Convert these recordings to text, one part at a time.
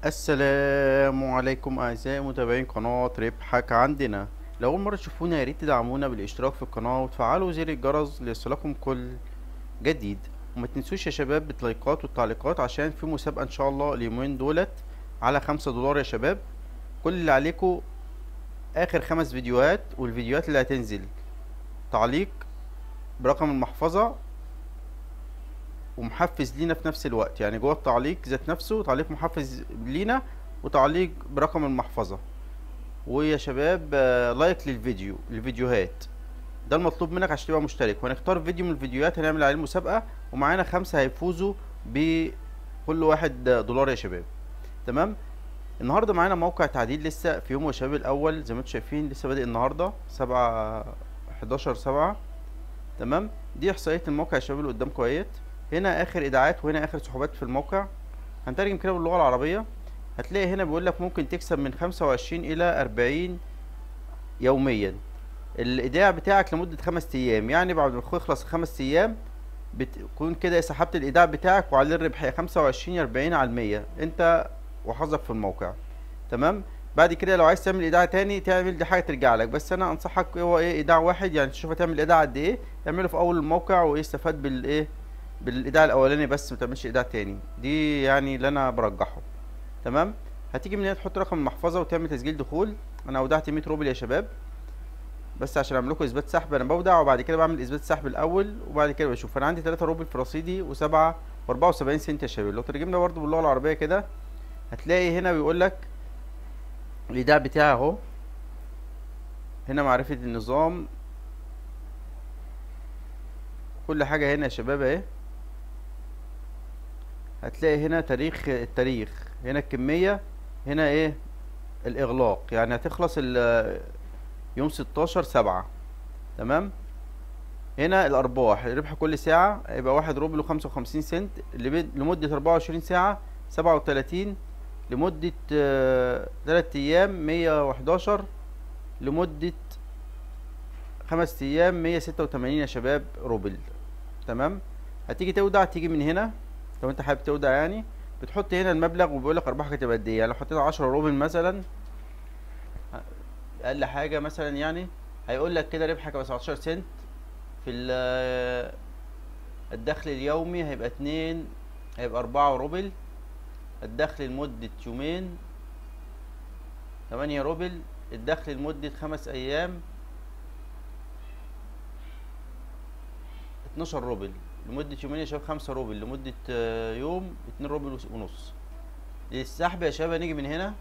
السلام عليكم اعزائي متابعين قناة ربحك عندنا لو اول مرة تشوفونا يا ريت تدعمونا بالاشتراك في القناة وتفعلوا زر الجرس ليصلكم كل جديد وما تنسوش يا شباب باللايكات والتعليقات عشان في مسابقة ان شاء الله اليومين دولت على خمسة دولار يا شباب كل اللي عليكم اخر خمس فيديوهات والفيديوهات اللي هتنزل تعليق برقم المحفظة ومحفز لينا في نفس الوقت يعني جوه التعليق ذات نفسه تعليق محفز لينا وتعليق برقم المحفظة ويا شباب آه، لايك للفيديو الفيديوهات ده المطلوب منك عشان تبقى مشترك وهنختار فيديو من الفيديوهات هنعمل عليه مسابقة ومعانا خمسة هيفوزوا بكل واحد دولار يا شباب تمام النهارده معانا موقع تعديل لسه في يوم شباب الاول زي ما انتم شايفين لسه بادئ النهارده سبعة حداشر سبعة تمام دي احصائية الموقع يا شباب اللي قدامكم اهيت هنا اخر ايداعات وهنا اخر سحوبات في الموقع هنترجم كده باللغة العربية هتلاقي هنا بيقول لك ممكن تكسب من خمسة وعشرين الى اربعين يوميا الايداع بتاعك لمدة خمس ايام يعني بعد ما يخلص خمس ايام بتكون كده سحبت الايداع بتاعك وعليه الربحية خمسة وعشرين اربعين على المية انت وحظك في الموقع تمام بعد كده لو عايز تعمل ايداع تاني تعمل دي حاجه ترجع لك بس انا انصحك هو ايه ايداع واحد يعني تشوف هتعمل ايداع قد ايه اعمله في اول الموقع وايه استفاد بالايه بالايداع الاولاني بس ما تعملش ايداع تاني دي يعني اللي انا برجحه تمام هتيجي من هنا تحط رقم المحفظه وتعمل تسجيل دخول انا اودعت 100 روبل يا شباب بس عشان اعمل لكم اثبات سحب انا بودع وبعد كده بعمل اثبات سحب الاول وبعد كده بشوف انا عندي 3 روبل في رصيدي و7 و74 سنت يا شباب لو ترجمنا برضو باللغه العربيه كده هتلاقي هنا بيقول لك الايداع بتاعي اهو هنا معرفة النظام كل حاجة هنا يا شباب اهي هتلاقي هنا تاريخ التاريخ هنا الكمية هنا ايه الاغلاق يعني هتخلص ال يوم ستاشر سبعة تمام هنا الارباح الربح كل ساعة هيبقى واحد روبل وخمسة وخمسين سنت لبد- لمدة اربعة وعشرين ساعة سبعة وتلاتين لمدة آه، تلات أيام مية وحداشر لمدة خمس أيام مية ستة وتمانين يا شباب روبل تمام هتيجي تودع تيجي من هنا لو انت حابب تودع يعني بتحط هنا المبلغ وبيقولك أرباحك هتبقى قد ايه يعني لو حطيت عشرة روبل مثلا أقل حاجة مثلا يعني هيقولك كده ربحك هيبقى سبعتاشر سنت في ال- الدخل اليومي هيبقى اتنين هيبقى أربعة روبل الدخل لمدة يومين تمانية روبل الدخل لمدة خمس أيام اتناشر روبل لمدة يومين يا شباب خمسة روبل لمدة آه، يوم اتنين روبل وس- ونص للسحب يا شباب هنيجي من هنا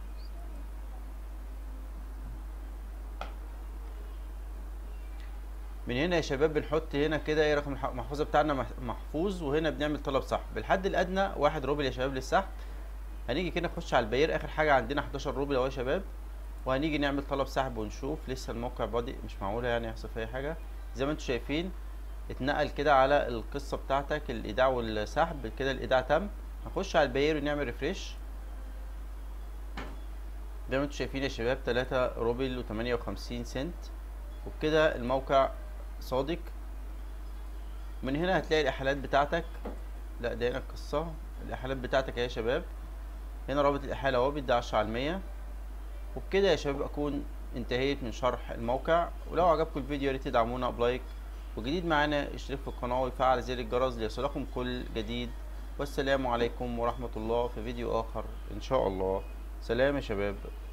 من هنا يا شباب بنحط هنا كده ايه رقم الح- المحفظة بتاعنا مح- محفوظ وهنا بنعمل طلب سحب الحد الأدنى واحد روبل يا شباب للسحب هنيجي كده نخش على البير اخر حاجه عندنا 11 روبل اهو يا شباب وهنيجي نعمل طلب سحب ونشوف لسه الموقع بادئ مش معقوله يعني يحصل فيه اي حاجه زي ما انتم شايفين اتنقل كده على القصه بتاعتك الايداع والسحب كده الايداع تم هنخش على البير ونعمل ريفريش زي ما انتم شايفين يا شباب 3 روبل و58 سنت وبكده الموقع صادق من هنا هتلاقي الاحالات بتاعتك لا ده هنا القصه الاحالات بتاعتك اهي يا شباب هنا رابط الإحالة اهو بيدي عشرة على المية وبكده يا شباب أكون انتهيت من شرح الموقع ولو عجبكم الفيديو ياريت تدعمونا بلايك وجديد معانا اشترك في القناة ويفعل زر الجرس ليصلكم كل جديد والسلام عليكم ورحمة الله في فيديو آخر إن شاء الله سلام يا شباب